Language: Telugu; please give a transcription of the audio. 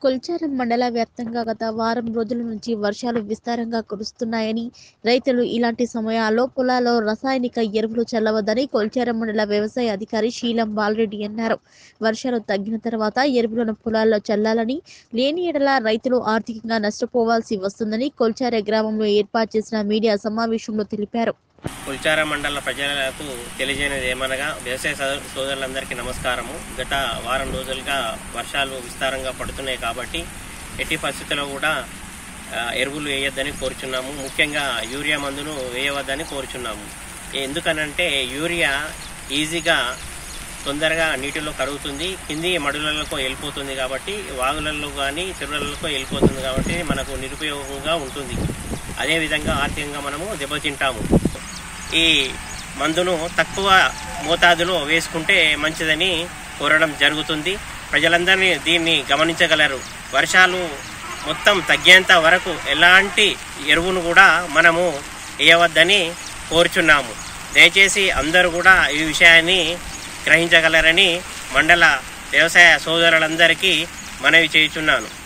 కొల్చారం మండల వ్యాప్తంగా గత వారం రోజుల నుంచి వర్షాలు విస్తారంగా కురుస్తున్నాయని రైతులు ఇలాంటి సమయాల్లో పొలాల్లో రసాయనిక ఎరువులు చల్లవద్దని కొల్చారం మండల వ్యవసాయ అధికారి శీలం బాలరెడ్డి అన్నారు వర్షాలు తగ్గిన తర్వాత ఎరువులను పొలాల్లో చల్లాలని లేని ఎడల రైతులు ఆర్థికంగా నష్టపోవాల్సి వస్తుందని కొల్చార గ్రామంలో ఏర్పాటు చేసిన మీడియా సమావేశంలో తెలిపారు కుల్చార మండల ప్రజలకు తెలియజేయనిది ఏమనగా వ్యవసాయ సోద- సోదరులందరికీ నమస్కారము గత వారం రోజులుగా వర్షాలు విస్తారంగా పడుతున్నాయి కాబట్టి ఎట్టి పరిస్థితుల్లో కూడా ఆ, ఎరువులు వేయొద్దని కోరుచున్నాము ముఖ్యంగా యూరియా మందును వేయవద్దని కోరుచున్నాము ఎందుకనంటే యూరియా ఈజీగా తొందరగా నీటిలో కరుగుతుంది కింది మడులలకు వెళ్ళిపోతుంది కాబట్టి వాగులలో కానీ చెరువులలో వెళ్ళిపోతుంది కాబట్టి మనకు నిరుపయోగంగా ఉంటుంది అదేవిధంగా ఆర్థికంగా మనము దెబ్బతింటాము ఈ మందును తక్కువ మోతాదులో వేసుకుంటే మంచిదని కోరడం జరుగుతుంది ప్రజలందరినీ దీన్ని గమనించగలరు వర్షాలు మొత్తం తగ్గేంత వరకు ఎలాంటి ఎరువును కూడా మనము వేయవద్దని కోరుచున్నాము దయచేసి అందరూ కూడా ఈ విషయాన్ని గ్రహించగలరని మండల వ్యవసాయ సోదరులందరికీ మనవి చేయుచున్నాను